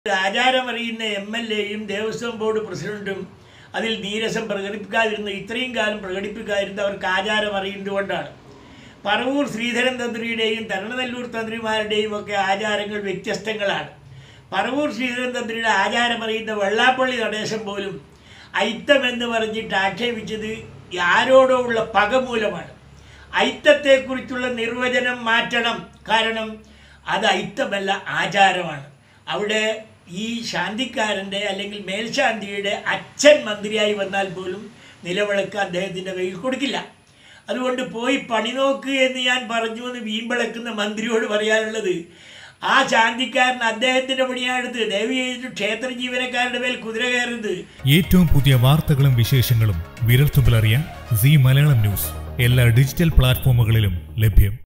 ആചാരമറിയുന്ന M L എയും Devaswom board പ്രസിഡന്റും അതിൽ നീരസം പ്രകടിപ്പിക്കാതിരുന്ന ഇത്രയും കാലം പ്രകടിപ്പിക്കാതിരുന്ന അവർക്ക് ആചാരം അറിയുന്നതുകൊണ്ടാണ് പറവൂർ ശ്രീധരൻ തന്ത്രിയുടെയും തരണനെല്ലൂർ തന്ത്രിമാരുടെയും ഒക്കെ ആചാരങ്ങൾ വ്യത്യസ്തങ്ങളാണ് പറവൂർ ശ്രീധരൻ തന്ത്രിയുടെ ആചാരമറിയുന്ന വെള്ളാപ്പള്ളി നടേശം പോലും ഐത്തം എന്ന് പറഞ്ഞിട്ട് ആക്ഷേപിച്ചത് ആരോടോ ഉള്ള പക മൂലമാണ് ഐത്തത്തെക്കുറിച്ചുള്ള നിർവചനം മാറ്റണം കാരണം അത് ഐത്തമല്ല ആചാരമാണ് അവിടെ ഈ ശാന്തിക്കാരൻ്റെ അല്ലെങ്കിൽ മേൽശാന്തിയുടെ അച്ഛൻ മന്ത്രിയായി വന്നാൽ പോലും നിലവിളക്ക് അദ്ദേഹത്തിൻ്റെ കയ്യിൽ കൊടുക്കില്ല അതുകൊണ്ട് പോയി പണി നോക്ക് എന്ന് ഞാൻ പറഞ്ഞു എന്ന് വീമ്പിളക്കുന്ന മന്ത്രിയോട് പറയാനുള്ളത് ആ ശാന്തിക്കാരൻ അദ്ദേഹത്തിൻ്റെ പണിയാണെടുത്ത് ദയവ് ചെയ്തിട്ട് ക്ഷേത്ര ജീവനക്കാരുടെ മേൽ കുതിര കയറുന്നത് ഏറ്റവും പുതിയ വാർത്തകളും വിശേഷങ്ങളും വിരൽത്തുമ്പിലറിയാൻ സി മലയാളം ന്യൂസ് എല്ലാ ഡിജിറ്റൽ പ്ലാറ്റ്ഫോമുകളിലും ലഭ്യം